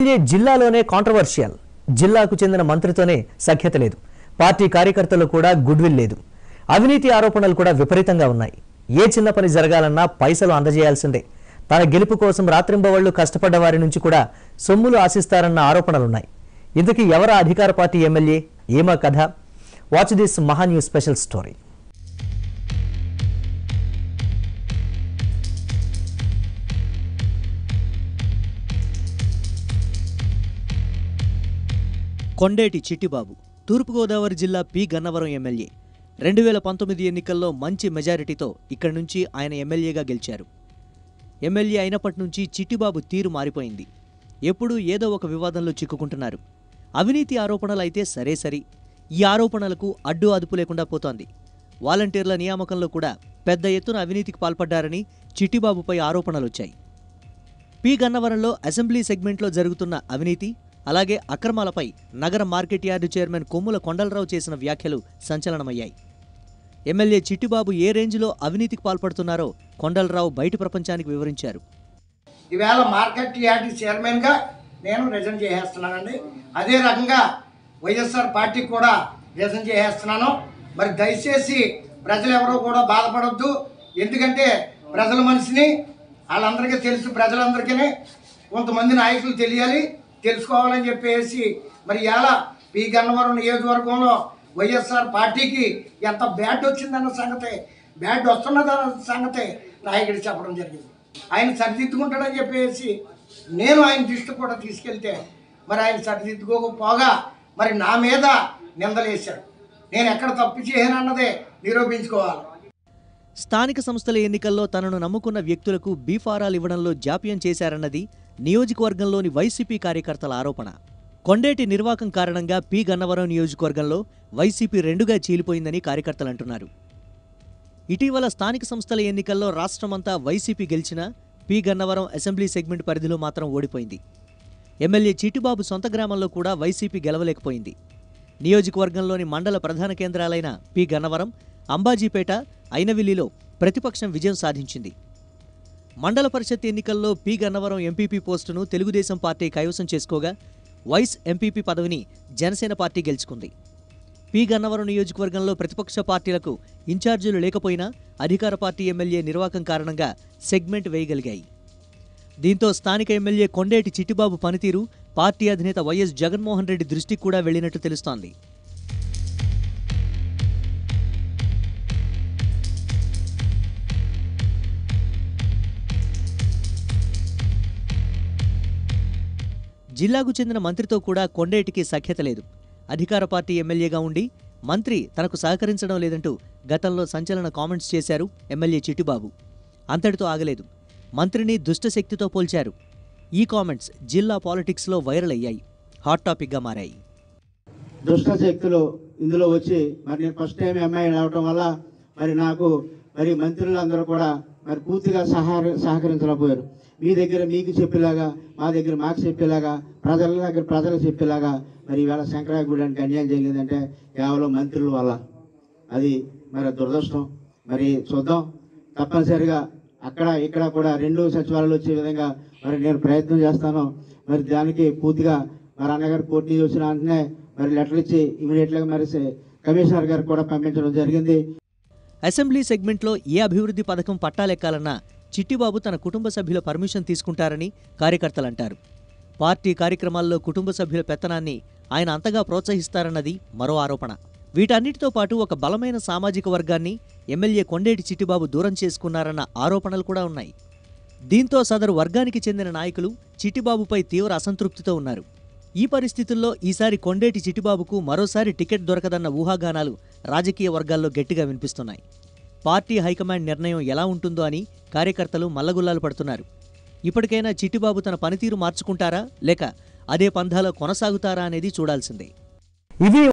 MLA జిల్లాలోనే controversial జిల్లాకు చెందిన మంత్రితోనే సఖ్యత లేదు పార్టీ కార్యకర్తలు కూడా గుడ్విల్ లేదు అవినీతి ఆరోపణలు కూడా విపరీతంగా ఉన్నాయి ఏ చిన్న పని జరగాలన్నా పైసలు అందజేయాల్సిందే తన గెలుపు కోసం రాత్రింబవళ్లు కష్టపడ్డ వారి నుంచి కూడా సొమ్ములు ఆశిస్తారన్న ఆరోపణలున్నాయి ఇంతకీ ఎవరా అధికార పార్టీ ఎమ్మెల్యే ఏమా కథ watch this Maha news special story Kondeti Chittibabu తూర్పుగోదావరి జిల్లా పి గన్నవరం ఎమ్మెల్యే రెండు వేల పంతొమ్మిది ఎన్నికల్లో మంచి మెజారిటీతో ఇక్కడి నుంచి ఆయన ఎమ్మెల్యేగా గెలిచారు ఎమ్మెల్యే అయినప్పటి నుంచి చిట్టిబాబు తీరు మారిపోయింది ఎప్పుడూ ఏదో ఒక వివాదంలో చిక్కుకుంటున్నారు అవినీతి ఆరోపణలు అయితే సరే సరి ఈ ఆరోపణలకు అడ్డు అదుపు లేకుండా పోతోంది వాలంటీర్ల నియామకంలో కూడా పెద్ద ఎత్తున అవినీతికి పాల్పడ్డారని చిట్టిబాబుపై ఆరోపణలొచ్చాయి పి గన్నవరంలో అసెంబ్లీ సెగ్మెంట్లో జరుగుతున్న అవినీతి అలాగే అక్రమాలపై నగర మార్కెట్ యార్డు చైర్మన్ కొమ్ముల కొండలరావు చేసిన వ్యాఖ్యలు సంచలనమయ్యాయి ఎమ్మెల్యే చిట్టిబాబు ఏ రేంజ్లో అవినీతికి పాల్పడుతున్నారో కొండలరావు బయటి ప్రపంచానికి వివరించారు ఈవేళ మార్కెట్ యార్డ్ చైర్మన్గా నేను రిజైన్ చేసేస్తున్నానండి అదే రకంగా వైఎస్ఆర్ పార్టీకి కూడా రిజైన్ చేసేస్తున్నాను మరి దయచేసి ప్రజలు ఎవరో కూడా బాధపడొద్దు ఎందుకంటే ప్రజల మనిషిని వాళ్ళందరికీ తెలుసు ప్రజలందరికీ కొంతమంది నాయకులు తెలియాలి తెలుసుకోవాలని చెప్పేసి మరి ఇలా పి గన్నవరం నియోజకవర్గంలో వైఎస్ఆర్ పార్టీకి ఎంత బ్యాట్ వచ్చిందన్న సంగతి బ్యాట్ వస్తున్నదన్న సంగతి నాయకుడు చెప్పడం జరిగింది ఆయన సరిదిద్దుకుంటాడని చెప్పేసి నేను ఆయన దృష్టి కూడా తీసుకెళ్తే మరి ఆయన సరిదిద్దుకోకపోగా మరి నా మీద నిందలేశాడు నేను ఎక్కడ తప్పు చేయనన్నదే నిరూపించుకోవాలి స్థానిక సంస్థల ఎన్నికల్లో తనను నమ్ముకున్న వ్యక్తులకు బీఫారాలు ఇవ్వడంలో జాప్యం చేశారన్నది నియోజకవర్గంలోని వైసీపీ కార్యకర్తల ఆరోపణ కొండేటి నిర్వాకం కారణంగా పి గన్నవరం నియోజకవర్గంలో వైసీపీ రెండుగా చీలిపోయిందని కార్యకర్తలు అంటున్నారు ఇటీవల స్థానిక సంస్థల ఎన్నికల్లో రాష్ట్రమంతా వైసీపీ గెలిచినా పి గన్నవరం అసెంబ్లీ సెగ్మెంట్ పరిధిలో మాత్రం ఓడిపోయింది ఎమ్మెల్యే చిట్టిబాబు సొంత గ్రామంలో కూడా వైసీపీ గెలవలేకపోయింది నియోజకవర్గంలోని మండల ప్రధాన కేంద్రాలైన పి గన్నవరం అంబాజీపేట ఐనవిల్లిలో ప్రతిపక్షం విజయం సాధించింది మండల పరిషత్ ఎన్నికల్లో పి గన్నవరం ఎంపీపీ పోస్టును తెలుగుదేశం పార్టీ కైవసం చేసుకోగా వైస్ ఎంపీపీ పదవిని జనసేన పార్టీ గెలుచుకుంది పి గన్నవరం నియోజకవర్గంలో ప్రతిపక్ష పార్టీలకు ఇన్ఛార్జీలు లేకపోయినా అధికార పార్టీ ఎమ్మెల్యే నిర్వాకం కారణంగా సెగ్మెంట్ వేయగలిగాయి దీంతో స్థానిక ఎమ్మెల్యే కొండేటి చిట్టిబాబు పనితీరు పార్టీ అధినేత వైఎస్ జగన్మోహన్ రెడ్డి దృష్టికి కూడా వెళ్లినట్టు తెలుస్తోంది జిల్లాకు చెందిన మంత్రితో కూడా కొండేటికి సఖ్యత లేదు అధికార పార్టీ ఎమ్మెల్యేగా ఉండి మంత్రి తనకు సహకరించడం లేదంటూ గతంలో సంచలన కామెంట్స్ చేశారు ఎమ్మెల్యే చిట్టిబాబు అంతటితో ఆగలేదు మంత్రిని దుష్టశక్తితో పోల్చారు ఈ కామెంట్స్ జిల్లా పాలిటిక్స్లో వైరల్ అయ్యాయి హాట్ టాపిక్గా మారాయి దుష్ట శక్తులు ఇందులో వచ్చి మరి నేను ఫస్ట్ టైం ఎంఐ రావటం వల్ల మరి నాకు మరి మంత్రులందరూ కూడా మరి పూర్తిగా సహార సహకరించలేకపోయారు మీ దగ్గర మీకు చెప్పేలాగా మా దగ్గర మాకు చెప్పేలాగా ప్రజల దగ్గర ప్రజలకు చెప్పేలాగా మరి ఈవేళ శంకరాయ గుడానికి అన్యాయం జరిగిందంటే కేవలం మంత్రుల వల్ల అది మరి దురదృష్టం మరి చూద్దాం తప్పనిసరిగా అక్కడ ఇక్కడ కూడా రెండు సచివాలయాలు వచ్చే విధంగా మరి నేను ప్రయత్నం చేస్తాను మరి దానికి పూర్తిగా మరి అన్నగారు కోర్టు నుంచి వచ్చిన వెంటనే మరి లెటర్ ఇచ్చి ఇమీడియట్గా మరి సే- కమిషనర్ గారికి కూడా పంపించడం జరిగింది అసెంబ్లీ సెగ్మెంట్లో ఏ అభివృద్ధి పథకం పట్టాలెక్కాలన్నా చిట్టిబాబు తన కుటుంబ సభ్యుల పర్మిషన్ తీసుకుంటారని కార్యకర్తలంటారు పార్టీ కార్యక్రమాల్లో కుటుంబ సభ్యుల పెత్తనాన్ని ఆయన అంతగా ప్రోత్సహిస్తారన్నది మరో ఆరోపణ వీటన్నిటితో పాటు ఒక బలమైన సామాజిక వర్గాన్ని ఎమ్మెల్యే కొండేటి చిట్టిబాబు దూరం చేసుకున్నారన్న ఆరోపణలు కూడా ఉన్నాయి దీంతో సదరు వర్గానికి చెందిన నాయకులు చిట్టిబాబుపై తీవ్ర అసంతృప్తితో ఉన్నారు ఈ పరిస్థితుల్లో ఈసారి కొండేటి చిట్టిబాబుకు మరోసారి టికెట్ దొరకదన్న ఊహాగానాలు రాజకీయ వర్గాల్లో గట్టిగా వినిపిస్తున్నాయి పార్టీ హైకమాండ్ నిర్ణయం ఎలా ఉంటుందో అని కార్యకర్తలు మల్లగుల్లాలు పడుతున్నారు ఇప్పటికైనా చిట్టిబాబు తన పనితీరు మార్చుకుంటారా లేక అదే పంధాలో కొనసాగుతారా అనేది చూడాల్సిందే ఇవి